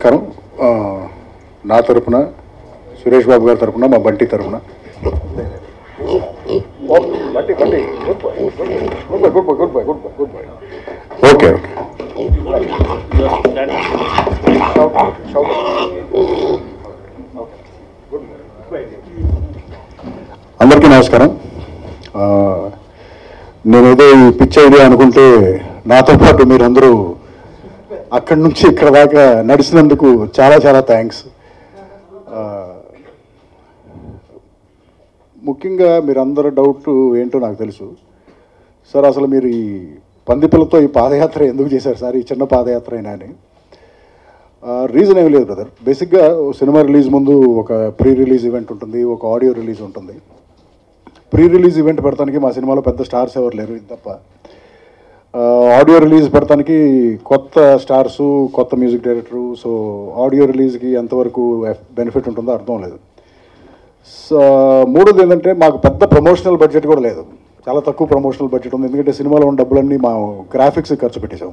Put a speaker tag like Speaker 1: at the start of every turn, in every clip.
Speaker 1: నమస్కారం ఆ, నా తరపున సురేష్ బాబు గారి తరపున మా బంటి తరపున ఓకే ఓకే అందరికీ నమస్కారం ఆ, నేనేదో ఈ పిచ్ ఐడియా అనుకుంటే నాతో పాటు మీరందరూ అక్కడి నుంచి ఇక్కడ దాకా నడిచినందుకు చాలా చాలా థ్యాంక్స్ ముఖ్యంగా మీరందరూ డౌట్ ఏంటో నాకు తెలుసు సార్ అసలు మీరు ఈ పందిపిల్లతో ఈ పాదయాత్ర ఎందుకు చేశారు సార్ ఈ చిన్న పాదయాత్ర అయినా అని రీజన్ ఏం లేదు బ్రదర్ బేసిక్గా సినిమా రిలీజ్ ముందు ఒక ప్రీ రిలీజ్ ఈవెంట్ ఉంటుంది ఒక ఆడియో రిలీజ్ ఉంటుంది ప్రీ రిలీజ్ ఈవెంట్ పెడతానికి మా సినిమాలో పెద్ద స్టార్స్ ఎవరు లేరు ఇది తప్ప ఆడియో రిలీజ్ పెడతానికి కొత్త స్టార్స్ కొత్త మ్యూజిక్ డైరెక్టరు సో ఆడియో రిలీజ్కి ఎంతవరకు బెనిఫిట్ ఉంటుందో అర్థం లేదు సో మూడోది ఏంటంటే మాకు పెద్ద ప్రమోషనల్ బడ్జెట్ కూడా లేదు చాలా తక్కువ ప్రమోషనల్ బడ్జెట్ ఉంది ఎందుకంటే సినిమాలో ఉన్న డబ్బులన్నీ మా గ్రాఫిక్స్ ఖర్చు పెట్టేశాం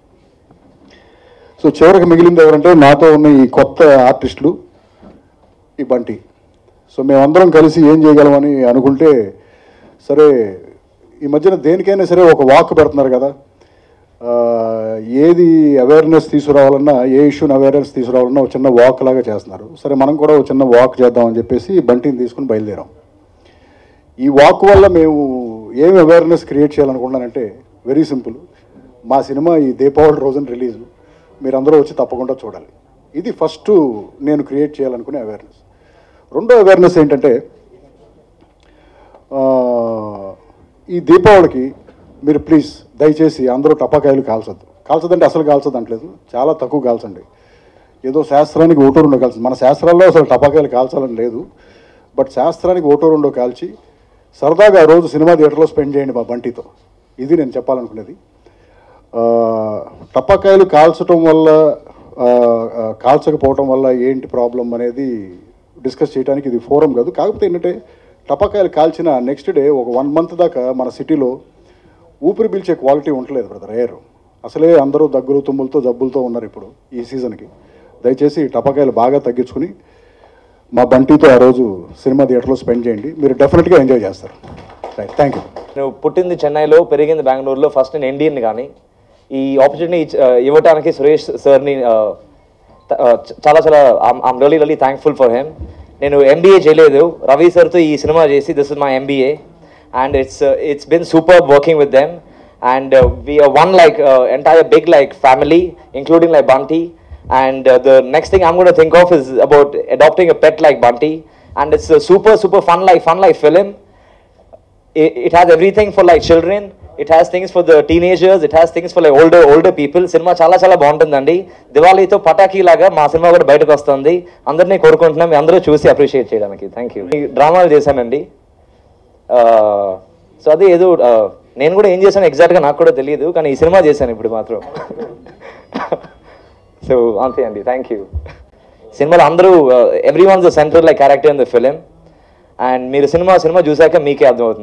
Speaker 1: సో చివరికి మిగిలింది ఎవరంటే నాతో ఉన్న ఈ కొత్త ఆర్టిస్టులు ఈ బంటి సో మేమందరం కలిసి ఏం చేయగలమని అనుకుంటే సరే ఈ మధ్యన దేనికైనా సరే ఒక వాక్ పెడుతున్నారు కదా ఆ, ఏది అవేర్నెస్ తీసుకురావాలన్నా ఏ ఇష్యూని అవేర్నెస్ తీసుకురావాలన్నా ఒక చిన్న వాక్ లాగా చేస్తున్నారు సరే మనం కూడా ఒక చిన్న వాక్ చేద్దామని చెప్పేసి బంటిని తీసుకుని బయలుదేరాం ఈ వాక్ వల్ల మేము ఏం అవేర్నెస్ క్రియేట్ చేయాలనుకున్నానంటే వెరీ సింపుల్ మా సినిమా ఈ దీపావళి రోజున రిలీజ్ మీరందరూ వచ్చి తప్పకుండా చూడాలి ఇది ఫస్ట్ నేను క్రియేట్ చేయాలనుకునే అవేర్నెస్ రెండో అవేర్నెస్ ఏంటంటే ఆ, ఈ దీపావళికి మీరు ప్లీజ్ దయచేసి అందరూ టపాకాయలు కాల్చొద్దు కాల్చదంటే అసలు కాల్చదు అంటలేదు చాలా తక్కువ కాల్చండి ఏదో శాస్త్రానికి ఓటో రెండో కాల్చండి మన శాస్త్రాల్లో అసలు టపాకాయలు కాల్చాలని లేదు బట్ శాస్త్రానికి ఓటో రెండో కాల్చి సరదాగా ఆ రోజు సినిమా థియేటర్లో స్పెండ్ చేయండి మా బంటితో ఇది నేను చెప్పాలనుకునేది ఆ, టపాకాయలు కాల్చడం వల్ల ఆ, ఆ, కాల్చకపోవటం వల్ల ఏంటి ప్రాబ్లం అనేది డిస్కస్ చేయడానికి ఇది ఫోరం కాదు కాకపోతే ఏంటంటే టపాకాయలు కాల్చిన నెక్స్ట్ డే ఒక వన్ మంత్ దాకా మన సిటీలో ఊపిరి పీల్చే క్వాలిటీ ఉండలేదు బ్రదర్ ఎయిర్ అసలే అందరూ దగ్గులు తుమ్ములతో జబ్బులతో ఉన్నారు ఇప్పుడు ఈ సీజన్కి దయచేసి టపాకాయలు బాగా తగ్గించుకుని మా బంటితో ఆ రోజు సినిమా థియేటర్లో స్పెండ్ చేయండి మీరు డెఫినెట్గా ఎంజాయ్ చేస్తారు రైట్ థ్యాంక్ యూ
Speaker 2: నువ్వు పుట్టింది చెన్నైలో పెరిగింది బెంగళూరులో ఫస్ట్ నేను ఇండియన్ కానీ ఈ ఆపర్చునిటీ ఇవ్వడానికి సురేష్ సార్ని చాలా చాలా I'm really really thankful for him నేను ఎంబీఏ చేయలేదు రవి సార్తో ఈ సినిమా చేసి this is my MBA and it's it's been super working with them and we one like entire big like family including like Bunty and uh, the next thing I'm going to think of is about adopting a pet like Bunty, and it's a super super fun like fun like film. It, it has everything for like children. It has things for the teenagers. It has things for like older older people. సినిమా చాలా చాలా బాగుంటుందండి దివాళీతో పటాకీ లాగా మా cinema కూడా బయటకు వస్తుంది అందరినీ కోరుకుంటున్నాం మీ అందరూ చూసి అప్రిషియేట్ చేయడానికి థ్యాంక్ యూ డ్రామాలు చేశానండి సో అదే ఏదో uh, నేను కూడా ఏం చేశాను ఎగ్జాక్ట్గా నాకు కూడా తెలియదు కానీ ఈ సినిమా చేశాను ఇప్పుడు మాత్రం సో అంతే అండి థ్యాంక్ యూ సినిమాలో అందరూ everyone's central like character in the film and మీరు సినిమా సినిమా చూసాక మీకే అర్థమవుతుంది